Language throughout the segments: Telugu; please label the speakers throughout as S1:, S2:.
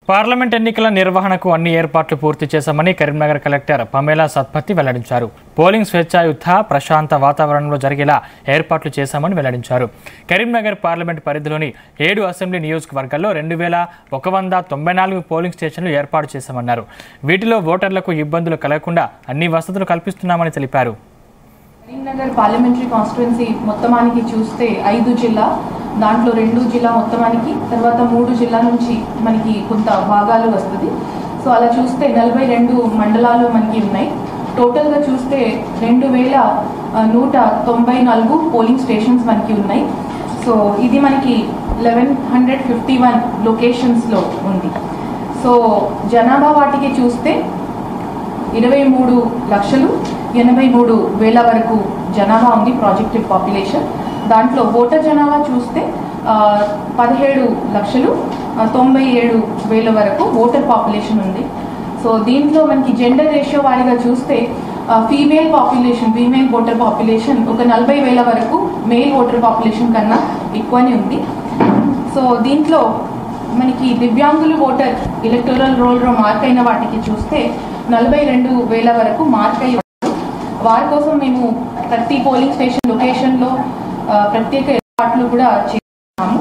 S1: పార్లమెంట్ ఎన్నికల నిర్వహణకు అన్ని ఏర్పాట్లు పూర్తి చేశామని కరీంనగర్ కలెక్టర్ పమేలా సత్పతి వెల్లడించారు పోలింగ్ స్వేచ్ఛాయుత ప్రశాంత వాతావరణంలో జరిగేలా ఏర్పాట్లు చేశామని వెల్లడించారు కరీంనగర్ పార్లమెంట్ పరిధిలోని ఏడు అసెంబ్లీ నియోజకవర్గాల్లో రెండు వేల ఒక వంద తొంభై నాలుగు పోలింగ్ స్టేషన్లు ఏర్పాటు చేశామన్నారు వీటిలో ఓటర్లకు ఇబ్బందులు కలగకుండా అన్ని వసతులు కల్పిస్తున్నామని తెలిపారు
S2: కరీంనగర్ పార్లమెంటరీ కాన్స్టిట్యున్సీ మొత్తమానికి చూస్తే ఐదు జిల్లా దాంట్లో రెండు జిల్లా మొత్తమానికి తర్వాత మూడు జిల్లా నుంచి మనకి కొంత భాగాలు వస్తుంది సో అలా చూస్తే నలభై రెండు మండలాలు మనకి ఉన్నాయి టోటల్గా చూస్తే రెండు వేల ఆ, నూట తొంభై నాలుగు పోలింగ్ స్టేషన్స్ మనకి ఉన్నాయి సో ఇది మనకి లెవెన్ హండ్రెడ్ ఫిఫ్టీ వన్ లొకేషన్స్లో ఉంది సో జనాభా వాటికి చూస్తే ఇరవై మూడు లక్షలు ఎనభై మూడు వేల వరకు జనాభా ఉంది ప్రాజెక్టెడ్ పాపులేషన్ దాంట్లో ఓటర్ జనాభా చూస్తే ఆ, పదిహేడు లక్షలు ఆ, తొంభై ఏడు వేల వరకు ఓటర్ పాపులేషన్ ఉంది సో దీంట్లో మనకి జెండర్ రేషియో వారిగా చూస్తే female population female voter population ఒక నలభై వేల వరకు మేల్ ఓటర్ పాపులేషన్ కన్నా ఎక్కువనే ఉంది సో దీంట్లో మనకి దివ్యాంగులు ఓటర్ ఎలక్టోరల్ రోల్లో మార్క్ అయిన వాటికి చూస్తే నలభై రెండు వేల వరకు మార్క్ అయ్యి ఉన్నారు. వారి కోసం మేము ప్రతి పోలింగ్ స్టేషన్ లొకేషన్లో ఆ, ప్రత్యేక ఏర్పాట్లు కూడా చేస్తున్నాము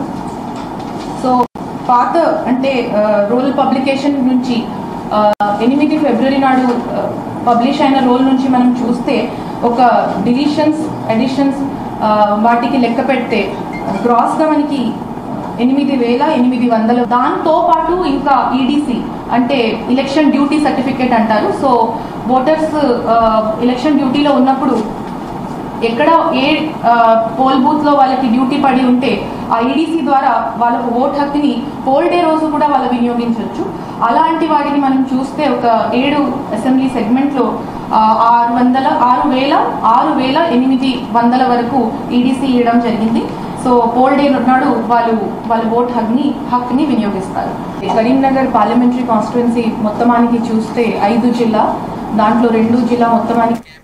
S2: సో పాత అంటే రోల్ పబ్లికేషన్ నుంచి ఆ, ఎనిమిది ఫిబ్రవరి నాడు పబ్లిష్ అయిన రోల్ నుంచి మనం చూస్తే ఒక డిలీషన్స్ ఎడిషన్స్ వాటికి లెక్క పెడితే గ్రాస్గా మనకి ఎనిమిది వేల ఎనిమిది వందలు దాంతో పాటు ఇంకా ఈడీసీ అంటే ఎలక్షన్ డ్యూటీ సర్టిఫికేట్ అంటారు సో ఓటర్స్ ఎలక్షన్ డ్యూటీలో ఉన్నప్పుడు ఎక్కడ ఏ ఆ, పోల్ బూత్ లో వాళ్ళకి డ్యూటీ పడి ఉంటే ఆ ఈడీసీ ద్వారా వాళ్ళకు ఓట్ హక్కుని పోల్ డే రోజు కూడా వాళ్ళు వినియోగించవచ్చు అలాంటి వాటిని మనం చూస్తే ఒక ఏడు అసెంబ్లీ సెగ్మెంట్ లో ఆ, ఆరు వందల ఆరు వేల ఆరు వేల ఎనిమిది వందల వరకు ఈడీసీ ఇవ్వడం జరిగింది సో పోల్ డే నాడు వాళ్ళు వాళ్ళ ఓట్ హక్ని హక్ని వినియోగిస్తారు కరీంనగర్ పార్లమెంటరీ కాన్స్టిట్యున్సీ మొత్తమానికి చూస్తే ఐదు జిల్లా దాంట్లో రెండు జిల్లా మొత్తమానికి